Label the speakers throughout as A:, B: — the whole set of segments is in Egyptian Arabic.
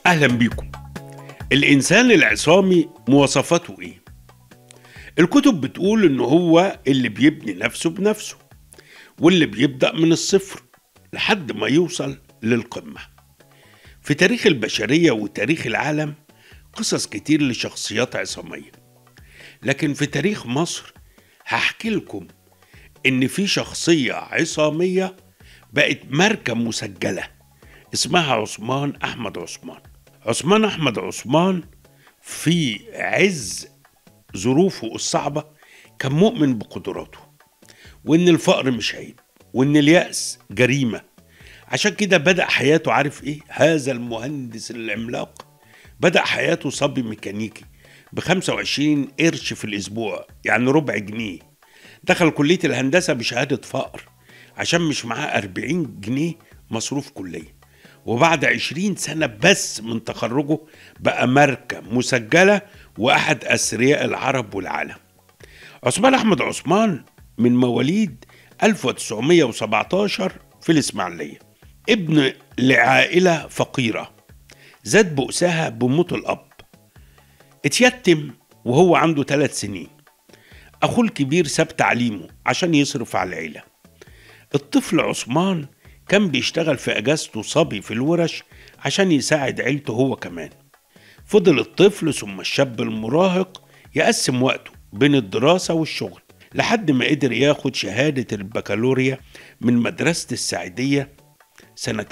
A: أهلا بيكم الإنسان العصامي مواصفاته إيه؟ الكتب بتقول إن هو اللي بيبني نفسه بنفسه واللي بيبدأ من الصفر لحد ما يوصل للقمة في تاريخ البشرية وتاريخ العالم قصص كتير لشخصيات عصامية لكن في تاريخ مصر هحكي لكم إن في شخصية عصامية بقت ماركة مسجلة اسمها عثمان أحمد عثمان عثمان أحمد عثمان في عز ظروفه الصعبة كان مؤمن بقدراته وإن الفقر مش عيب وإن اليأس جريمة عشان كده بدأ حياته عارف إيه هذا المهندس العملاق بدأ حياته صبي ميكانيكي ب 25 قرش في الأسبوع يعني ربع جنيه دخل كلية الهندسة بشهادة فقر عشان مش معاه 40 جنيه مصروف كلية وبعد 20 سنة بس من تخرجه بقى ماركة مسجلة وأحد أثرياء العرب والعالم عثمان أحمد عثمان من مواليد 1917 في الإسماعيلية ابن لعائلة فقيرة زاد بؤسها بموت الأب اتيتم وهو عنده ثلاث سنين أخوه الكبير ساب تعليمه عشان يصرف على العيلة الطفل عثمان كان بيشتغل في أجازته صبي في الورش عشان يساعد عيلته هو كمان فضل الطفل ثم الشاب المراهق يقسم وقته بين الدراسة والشغل لحد ما قدر ياخد شهادة البكالوريا من مدرسة السعيدية سنة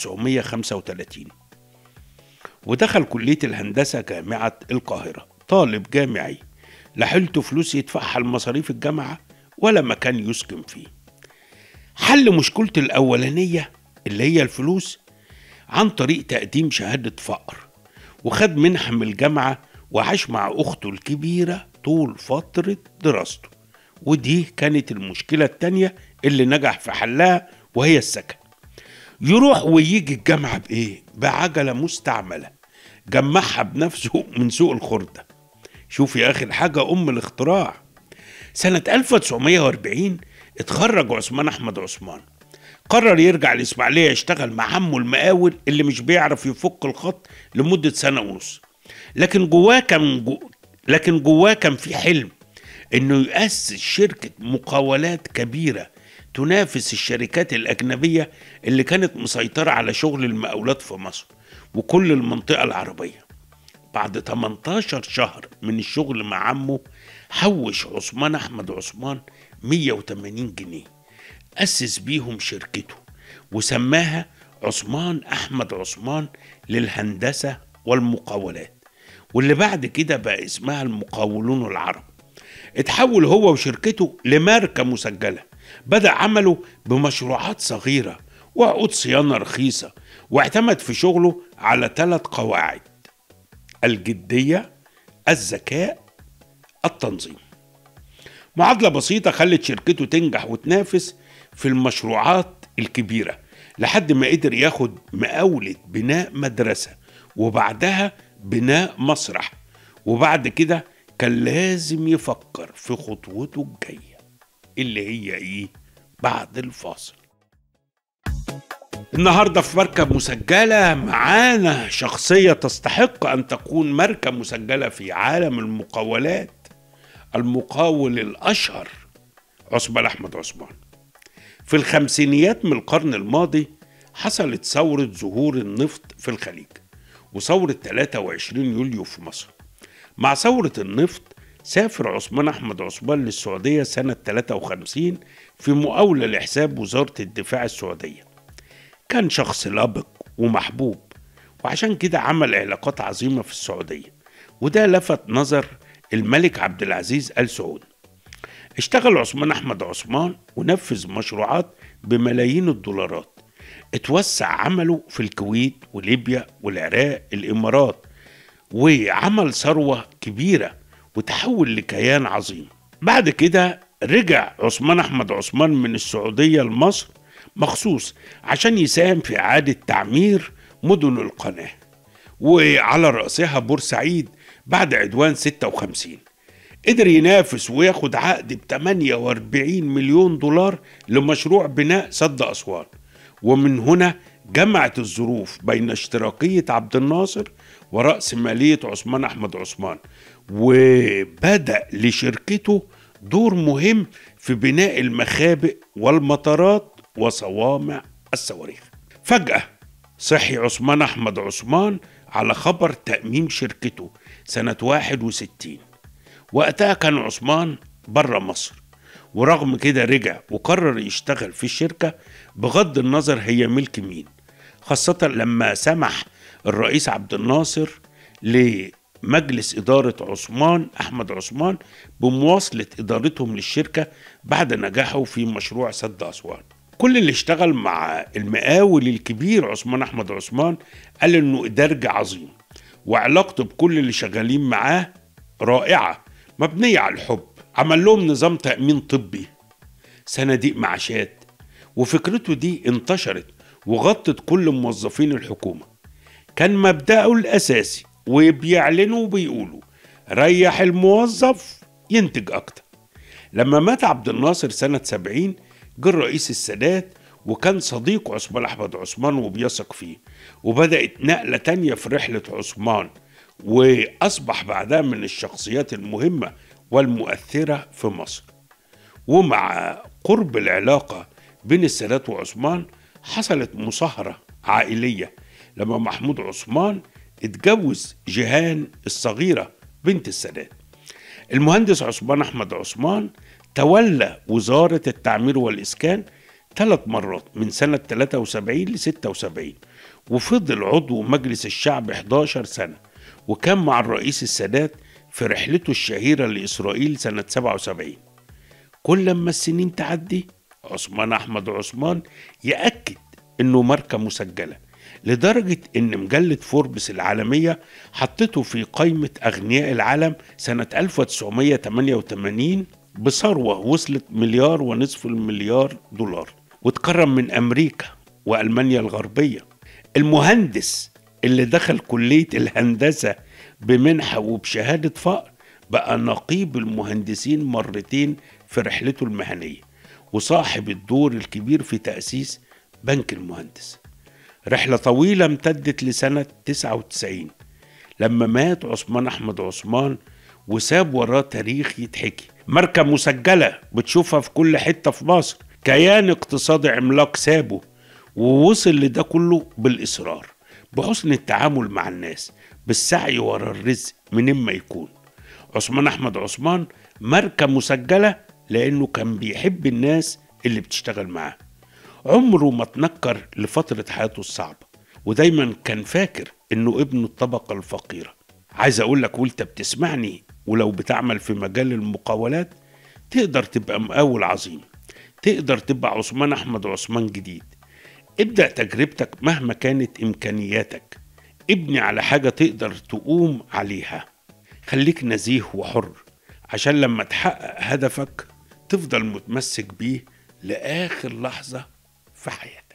A: 1935 ودخل كلية الهندسة جامعة القاهرة طالب جامعي لا حيلته فلوس يدفعها لمصاريف الجامعة ولا مكان يسكن فيه حل مشكلته الأولانية اللي هي الفلوس عن طريق تقديم شهادة فقر وخد منحة من الجامعة وعاش مع أخته الكبيرة طول فترة دراسته ودي كانت المشكلة التانية اللي نجح في حلها وهي السكن يروح ويجي الجامعة بإيه؟ بعجلة مستعملة جمعها بنفسه من سوق الخردة شوف يا أخي الحاجة أم الاختراع سنة 1940 اتخرج عثمان أحمد عثمان قرر يرجع الإسماعيلية يشتغل مع عمه المقاول اللي مش بيعرف يفك الخط لمدة سنة ونص لكن جواه كان جو لكن جواه كان في حلم انه يؤسس شركة مقاولات كبيرة تنافس الشركات الأجنبية اللي كانت مسيطرة على شغل المقاولات في مصر وكل المنطقة العربية بعد 18 شهر من الشغل مع عمه حوش عثمان أحمد عثمان 180 جنيه أسس بيهم شركته وسماها عثمان أحمد عثمان للهندسة والمقاولات واللي بعد كده بقى اسمها المقاولون العرب اتحول هو وشركته لماركة مسجلة بدأ عمله بمشروعات صغيرة وعقود صيانة رخيصة واعتمد في شغله على ثلاث قواعد الجدية الذكاء التنظيم معادلة بسيطة خلت شركته تنجح وتنافس في المشروعات الكبيرة لحد ما قدر ياخد مقاولة بناء مدرسة وبعدها بناء مسرح وبعد كده كان لازم يفكر في خطوته الجاية اللي هي ايه بعد الفاصل النهاردة في مركب مسجلة معانا شخصية تستحق أن تكون مركب مسجلة في عالم المقاولات المقاول الأشهر عثمان أحمد عثمان في الخمسينيات من القرن الماضي حصلت ثورة ظهور النفط في الخليج وثورة 23 يوليو في مصر مع ثورة النفط سافر عثمان أحمد عثمان للسعودية سنة 53 في مقاولة لحساب وزارة الدفاع السعودية كان شخص لابق ومحبوب وعشان كده عمل علاقات عظيمة في السعودية وده لفت نظر الملك عبد العزيز آل سعود اشتغل عثمان أحمد عثمان ونفذ مشروعات بملايين الدولارات اتوسع عمله في الكويت وليبيا والعراق الإمارات وعمل ثروة كبيرة وتحول لكيان عظيم بعد كده رجع عثمان أحمد عثمان من السعودية لمصر مخصوص عشان يساهم في إعادة تعمير مدن القناة وعلى رأسها بورسعيد بعد عدوان 56 قدر ينافس وياخد عقد ب 48 مليون دولار لمشروع بناء سد أسوان ومن هنا جمعت الظروف بين اشتراكية عبد الناصر ورأس مالية عثمان أحمد عثمان وبدأ لشركته دور مهم في بناء المخابئ والمطارات وصوامع الصواريخ فجأة صحي عثمان أحمد عثمان على خبر تأميم شركته سنة 61 وقتها كان عثمان بره مصر ورغم كده رجع وقرر يشتغل في الشركة بغض النظر هي ملك مين خاصة لما سمح الرئيس عبد الناصر لمجلس إدارة عثمان أحمد عثمان بمواصلة إدارتهم للشركة بعد نجاحه في مشروع سد أسوان كل اللي اشتغل مع المقاول الكبير عثمان أحمد عثمان قال إنه إدارج عظيم وعلاقته بكل اللي شغالين معاه رائعة مبنية على الحب عمل لهم نظام تأمين طبي صناديق معاشات وفكرته دي انتشرت وغطت كل موظفين الحكومة كان مبدأه الأساسي وبيعلنوا وبيقولوا ريح الموظف ينتج أكتر لما مات عبد الناصر سنة 70 جه الرئيس السادات وكان صديق عثمان أحمد عثمان وبيثق فيه وبدأت نقلة تانية في رحلة عثمان وأصبح بعدها من الشخصيات المهمة والمؤثرة في مصر ومع قرب العلاقة بين السادات وعثمان حصلت مصاهرة عائلية لما محمود عثمان اتجوز جيهان الصغيرة بنت السادات المهندس عثمان أحمد عثمان تولى وزارة التعمير والإسكان ثلاث مرات من سنة 73 ل 76 وفضل عضو مجلس الشعب 11 سنة وكان مع الرئيس السادات في رحلته الشهيرة لإسرائيل سنة 77 كل ما السنين تعدي عثمان أحمد عثمان يأكد إنه ماركة مسجلة لدرجة إن مجلة فوربس العالمية حطته في قائمة أغنياء العالم سنة 1988 بثروة وصلت مليار ونصف المليار دولار واتكرم من أمريكا وألمانيا الغربية المهندس اللي دخل كلية الهندسة بمنحة وبشهادة فقر بقى نقيب المهندسين مرتين في رحلته المهنية وصاحب الدور الكبير في تأسيس بنك المهندس رحلة طويلة امتدت لسنة 99 لما مات عثمان أحمد عثمان وساب وراه تاريخ يتحكي ماركة مسجلة بتشوفها في كل حتة في مصر كيان اقتصادي عملاق سابه ووصل لده كله بالإصرار بحسن التعامل مع الناس بالسعي ورا الرزق منين ما يكون عثمان أحمد عثمان ماركة مسجلة لأنه كان بيحب الناس اللي بتشتغل معاه عمره ما تنكر لفترة حياته الصعبة ودايما كان فاكر انه ابن الطبقة الفقيرة عايز اقول لك وانت بتسمعني ولو بتعمل في مجال المقاولات تقدر تبقى مقاول عظيم تقدر تبقى عثمان احمد عثمان جديد ابدأ تجربتك مهما كانت امكانياتك ابني على حاجة تقدر تقوم عليها خليك نزيه وحر عشان لما تحقق هدفك تفضل متمسك بيه لآخر لحظة في حياتك